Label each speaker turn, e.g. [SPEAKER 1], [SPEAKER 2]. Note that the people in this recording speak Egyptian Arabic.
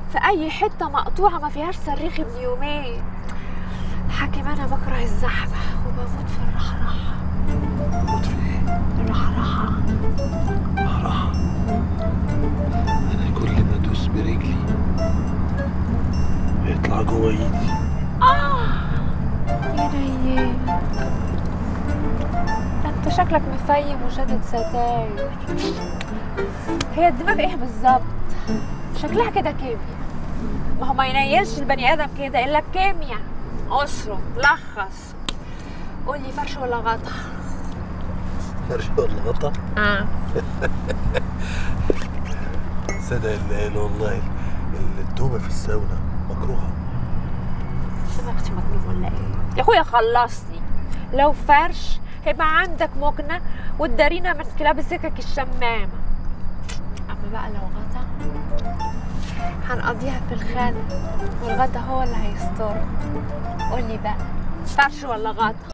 [SPEAKER 1] في اي حته مقطوعه ما فيهاش صريخ ابن يومين حاكم انا بكره الزحمه وبموت في الرحرحه
[SPEAKER 2] موت في ايه؟
[SPEAKER 1] الرحرحه
[SPEAKER 2] راحة انا كل ما ادوس برجلي يطلع جوه ايدي
[SPEAKER 1] يا نيم ده انت شكلك مفيم وشادد ستاير هي الدماغ ايه بالظبط شكلها كده كيمياء ما هو ما ينيلش البني ادم كده الا بكيمياء اشرب لخص قولي فرش ولا غطا
[SPEAKER 2] فرش ولا غطا
[SPEAKER 1] اه
[SPEAKER 2] صدق اللي قال والله ال- التوبة في الساونا مكروهة
[SPEAKER 1] دماغتي مجنون ولا ايه يا اخويا خلصني لو فرش هيبقى عندك مكنه وتدارينا من كلاب السكك الشمامه اما بقى لو غطا هنقضيها في الخانه والغدا هو اللي هيستر قولي بقى فرش ولا غطا